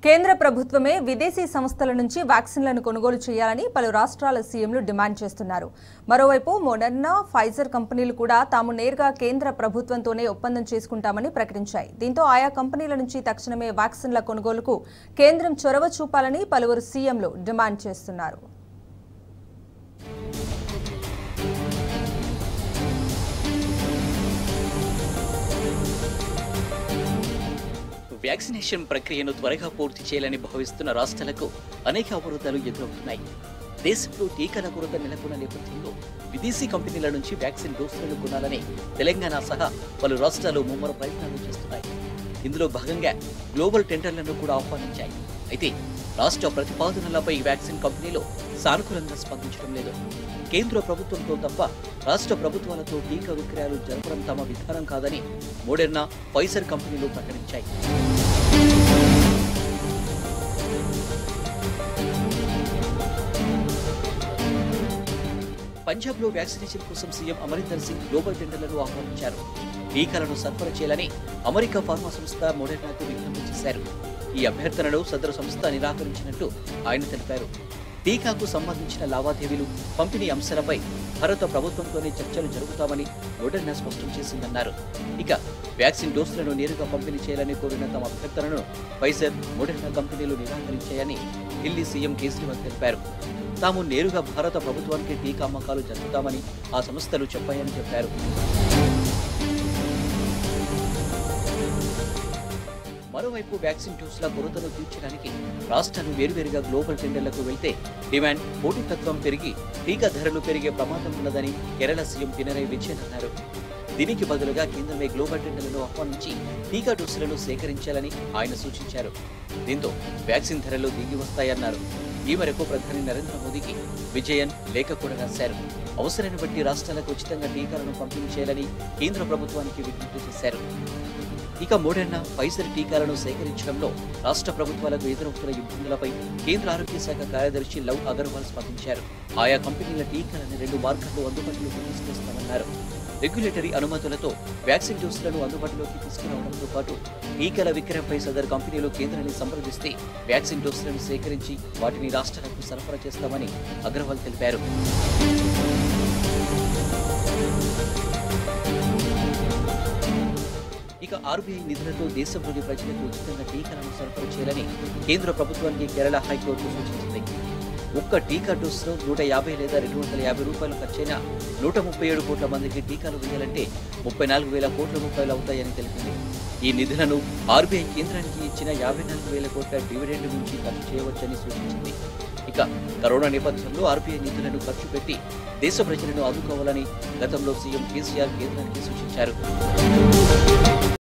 కేంద్ర ప్రభుత్వమే విదేశీ సంస్థల నుంచి వ్యాక్సిన్లను కొనుగోలు చేయాలని పలు రాష్ట్రాల సీఎంలు డిమాండ్ చేస్తున్నారు మరోవైపు మోడర్నా ఫైజర్ కంపెనీలు కూడా తాము నేరుగా కేంద్ర ప్రభుత్వంతోనే ఒప్పందం చేసుకుంటామని ప్రకటించాయి దీంతో ఆయా కంపెనీల నుంచి తక్షణమే వ్యాక్సిన్ల కొనుగోలుకు కేంద్రం చొరవ చూపాలని పలువురు సీఎంలు డిమాండ్ చేస్తున్నారు వ్యాక్సినేషన్ ప్రక్రియను త్వరగా పూర్తి చేయాలని భావిస్తున్న రాష్ట్రాలకు అనేక అవరోధాలు ఎదురవుతున్నాయి దేశంలో టీకాల కొరత నెలకొన్న నేపథ్యంలో విదేశీ కంపెనీల నుంచి వ్యాక్సిన్ డోసులను కొనాలని తెలంగాణ సహా పలు రాష్ట్రాలు ముమ్మర ప్రయత్నాలు చేస్తున్నాయి ఇందులో భాగంగా గ్లోబల్ టెండర్లను కూడా ఆహ్వానించాయి అయితే రాష్ట్ర ప్రతిపాదనలపై వ్యాక్సిన్ కంపెనీలు సానుకూలంగా స్పందించడం లేదు కేంద్ర ప్రభుత్వంతో తప్ప రాష్ట్ర ప్రభుత్వాలతో టీకా విక్రయాలు జరపడం తమ విధానం కాదని మోడెర్నా ఫైజర్ కంపెనీలు ప్రకటించాయి పంజాబ్లో వ్యాక్సినేషన్ కోసం సీఎం అమరీందర్ సింగ్ గ్లోబల్ టెండర్లను ఆహ్వానించారు టీకాలను సరఫరా చేయాలని అమెరికా ఫార్మా సంస్థ మోడెర్నాకు విజ్ఞప్తి చేశారు ఈ అభ్యర్థనను సదరు సంస్థ నిరాకరించినట్టు ఆయన తెలిపారు టీకాకు సంబంధించిన లావాదేవీలు పంపిణీ అంశాలపై భారత ప్రభుత్వంతోనే చర్చలు జరుగుతామని మోడెర్నా స్పష్టం చేసిందన్నారు ఇక వ్యాక్సిన్ డోసులను నేరుగా పంపిణీ చేయాలని కోరిన తమ అభ్యర్థనను ఫైజర్ మోడెర్నా కంపెనీలు నిరాకరించాయని ఢిల్లీ సీఎం కేజ్రీవాల్ తెలిపారు తాము నేరుగా భారత ప్రభుత్వానికి టీకా అమ్మకాలు జరుపుతామని ఆ సంస్థలు చెప్పాయని చెప్పారు మరోవైపు వ్యాక్సిన్ డోసుల కొరతను తీర్చడానికి రాష్ట్రాలు వేరువేరుగా గ్లోబల్ టెండర్లకు వెళ్తే డిమాండ్ పోటీతత్వం పెరిగి టీకా ధరలు పెరిగే ప్రమాదం ఉన్నదని కేరళ సీఎం పినరై విజయన్ అన్నారు దీనికి బదులుగా కేంద్రమే గ్లోబల్ టెండర్లను ఆహ్వానించి టీకా డోసులను సేకరించాలని ఆయన సూచించారు దీంతో వ్యాక్సిన్ ధరలు దిగి వస్తాయన్నారు ఈ మేరకు ప్రధాని నరేంద్ర మోదీకి విజయన్ లేఖ కూడా రాశారు అవసరాన్ని బట్టి రాష్ట్రాలకు ఉచితంగా టీకాలను పంపిణీ చేయాలని కేంద్ర ప్రభుత్వానికి విజ్ఞప్తి చేశారు ఇక మోడెర్నా ఫైజర్ టీకాలను సేకరించడంలో రాష్ట్ర ప్రభుత్వాలకు ఎదురవుతున్న ఇబ్బందులపై కేంద్ర ఆరోగ్య శాఖ కార్యదర్శి లవ్ అగర్వాల్ స్పందించారు ఆయా కంపెనీల టీకాలను రెండు మార్గాల్లో అందుబాటులోకి తీసుకొస్తామన్నారు రెగ్యులేటరీ అనుమతులతో వ్యాక్సిన్ డోసులను అందుబాటులోకి తీసుకురావడంతో పాటు టీకాల విక్రయంపై సదరు కంపెనీలు కేంద్రాన్ని సంప్రదిస్తే వ్యాక్సిన్ డోసులను సేకరించి వాటిని రాష్ట్రాలకు సరఫరా చేస్తామని అగర్వాల్ తెలిపారు ఇక ఆర్బీఐ నిధులతో దేశంలోని ప్రజలకు ఉచితంగా టీకాలను సరఫరా చేయాలని కేంద్ర ప్రభుత్వానికి కేరళ హైకోర్టు సూచించింది ఒక్క టీకా డోసులో నూట యాభై లేదా రెండు వందల యాభై రూపాయలు ఖర్చైన నూట ముప్పై ఏడు కోట్ల మందికి టీకాలు వేయాలంటే ముప్పై నాలుగు వేల కోట్ల రూపాయలు అవుతాయని తెలిపింది ఈ నిధులను ఆర్బీఐ కేంద్రానికి ఇచ్చిన యాభై నాలుగు వేల కోట్ల డివిడెండ్ నుంచి ఖర్చు చేయవచ్చని సూచించింది ఇక కరోనా నేపథ్యంలో ఆర్బీఐ నిధులను ఖర్చు పెట్టి దేశ ప్రజలను ఆదుకోవాలని గతంలో సీఎం కేసీఆర్ కేంద్రానికి సూచించారు